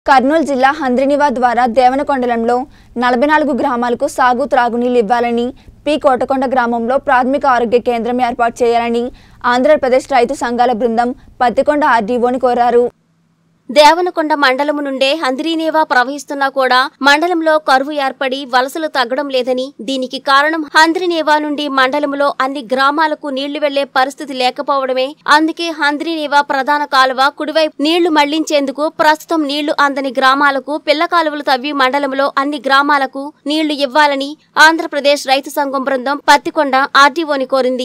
కర్నూలు జిల్లా హంద్రినివా ద్వారా దేవనకొండలంలో నలభై నాలుగు గ్రామాలకు సాగు త్రాగునీళ్లు ఇవ్వాలని పి కోటకొండ గ్రామంలో ప్రాథమిక ఆరోగ్య కేంద్రం ఏర్పాటు చేయాలని ఆంధ్రప్రదేశ్ రైతు సంఘాల బృందం పత్తికొండ ఆర్డీఓని కోరారు దేవనకొండ మండలము నుండే హంద్రీనేవా ప్రవహిస్తున్నా కూడా మండలంలో కరువు ఏర్పడి వలసలు తగ్గడం లేదని దీనికి కారణం హంద్రీనేవా నుండి మండలంలో అన్ని గ్రామాలకు నీళ్లు వెళ్లే పరిస్థితి లేకపోవడమే అందుకే హంద్రీనేవా ప్రధాన కాలువ కుడివైపు నీళ్లు మళ్లించేందుకు ప్రస్తుతం నీళ్లు అందని గ్రామాలకు పిల్ల కాలువలు తవ్వి మండలంలో అన్ని గ్రామాలకు నీళ్లు ఇవ్వాలని ఆంధ్రప్రదేశ్ రైతు సంఘం బృందం పత్తికొండ ఆర్టీఓని కోరింది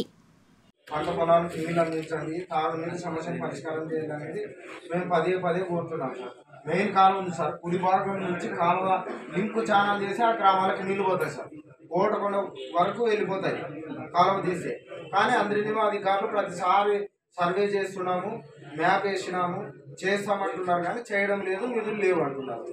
పంట పొలాలకు నీళ్ళు అందించండి తాగునీరు సమస్యను పరిష్కారం చేయాలనేది మేము పదే పదే కోరుతున్నాం సార్ మెయిన్ కాలువ ఉంది సార్ కుడి భాగం నుంచి కాలువ లింక్ ఛానల్ చేసి ఆ గ్రామాలకు నీళ్లు పోతాయి సార్ కోటకొండ వరకు వెళ్ళిపోతాయి కాలువ తీస్తే కానీ అందరినీ మా అధికారులు ప్రతిసారి సర్వే చేస్తున్నాము మ్యాప్ వేసినాము చేస్తామంటున్నారు కానీ చేయడం లేదు నిధులు లేవు అంటున్నారు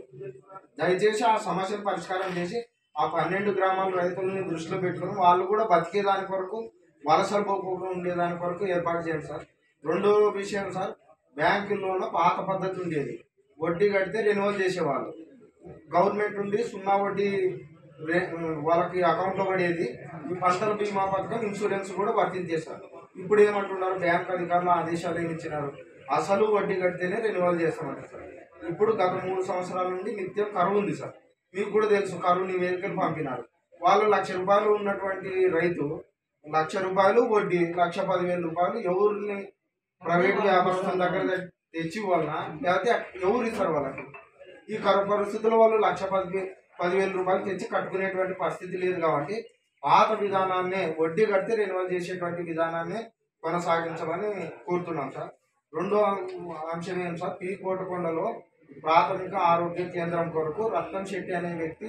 దయచేసి ఆ సమస్యను పరిష్కారం చేసి ఆ పన్నెండు గ్రామాల రైతులని దృష్టిలో పెట్టుకుని వాళ్ళు కూడా బతికేదాని కొరకు వలసలు పోకుండా ఉండేదాని కొరకు ఏర్పాటు చేయండి సార్ రెండో విషయం సార్ బ్యాంకుల్లోనూ పాత పద్ధతి ఉండేది వడ్డీ కడితే రెన్యువల్ చేసేవాళ్ళు గవర్నమెంట్ నుండి సున్నా వడ్డీ రే- వాళ్ళకి అకౌంట్లో పడేది ఈ పంటల బీమా పథకం ఇన్సూరెన్స్ కూడా వర్తించేశారు ఇప్పుడు ఏమంటున్నారు బ్యాంక్ అధికారులు ఆదేశాలు ఏమి ఇచ్చినారు అసలు వడ్డీ కడితేనే రెన్యువల్ చేస్తామంటారు సార్ ఇప్పుడు గత మూడు సంవత్సరాల నుండి నిత్యం కరువు ఉంది సార్ మీకు కూడా తెలుసు కరువు నివేదికలు పంపినారు వాళ్ళు లక్ష రూపాయలు ఉన్నటువంటి రైతు లక్ష రూపాయలు వడ్డీ లక్ష పదివేల రూపాయలు ఎవరిని ప్రైవేట్ వ్యాపారస్తుల దగ్గర తెచ్చి వలన లేకపోతే ఎవరు ఇస్తారు వాళ్ళకి ఈ కరువు పరిస్థితుల్లో వాళ్ళు లక్ష పది పదివేల రూపాయలు తెచ్చి కట్టుకునేటువంటి పరిస్థితి లేదు కాబట్టి పాత విధానాన్నే వడ్డీ కడితే రెన్యువల్ చేసేటువంటి విధానాన్ని కొనసాగించమని కోరుతున్నాం సార్ రెండో అంశం ఏం సార్ పీ కోటకొండలో ప్రాథమిక ఆరోగ్య కేంద్రం కొరకు రత్నం శెట్టి అనే వ్యక్తి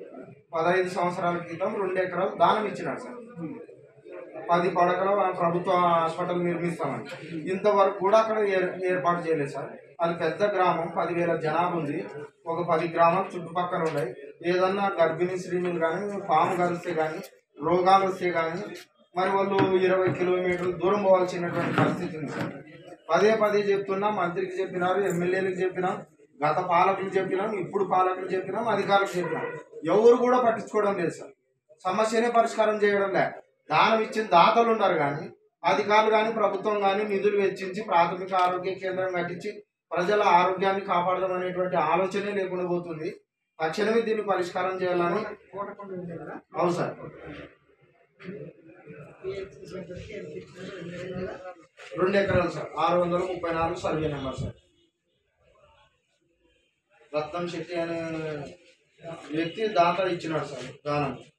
పదహైదు సంవత్సరాల క్రితం రెండు ఎకరాలు దానం ఇచ్చినాడు సార్ పది పడకల ప్రభుత్వ హాస్పిటల్ నిర్మిస్తామని ఇంతవరకు కూడా అక్కడ ఏర్- ఏర్పాటు చేయలేదు సార్ అది పెద్ద గ్రామం పదివేల జనాభా ఉంది ఒక పది గ్రామాలు చుట్టుపక్కల ఉన్నాయి ఏదన్నా గర్భిణీ స్త్రీలు కానీ పాము కలిస్తే కానీ రోగాలు వస్తే కానీ మరి వాళ్ళు ఇరవై కిలోమీటర్లు దూరం పోవాల్సినటువంటి పరిస్థితి ఉంది సార్ పదే పదే చెప్తున్నా మంత్రికి చెప్పినారు ఎమ్మెల్యేలకు చెప్పినాం గత పాలకులు చెప్పినాం ఇప్పుడు పాలకులు చెప్పినాం అధికారులకు చెప్పినాం ఎవరు కూడా పట్టించుకోవడం లేదు సార్ సమస్యనే పరిష్కారం చేయడం లే దానం ఇచ్చిన దాతలు ఉన్నారు కానీ అధికారులు కానీ ప్రభుత్వం కానీ నిధులు వెచ్చించి ప్రాథమిక ఆరోగ్య కేంద్రం కట్టించి ప్రజల ఆరోగ్యాన్ని కాపాడడం అనేటువంటి ఆలోచనే లేకుండా పోతుంది తక్షణమే దీన్ని పరిష్కారం చేయాలని అవును సార్ రెండు ఎకరాలు సార్ ఆరు వందల ముప్పై నాలుగు survey number sir Ratnam Shetty అనే వ్యక్తి దాత ఇచ్చినాడు సార్ దానం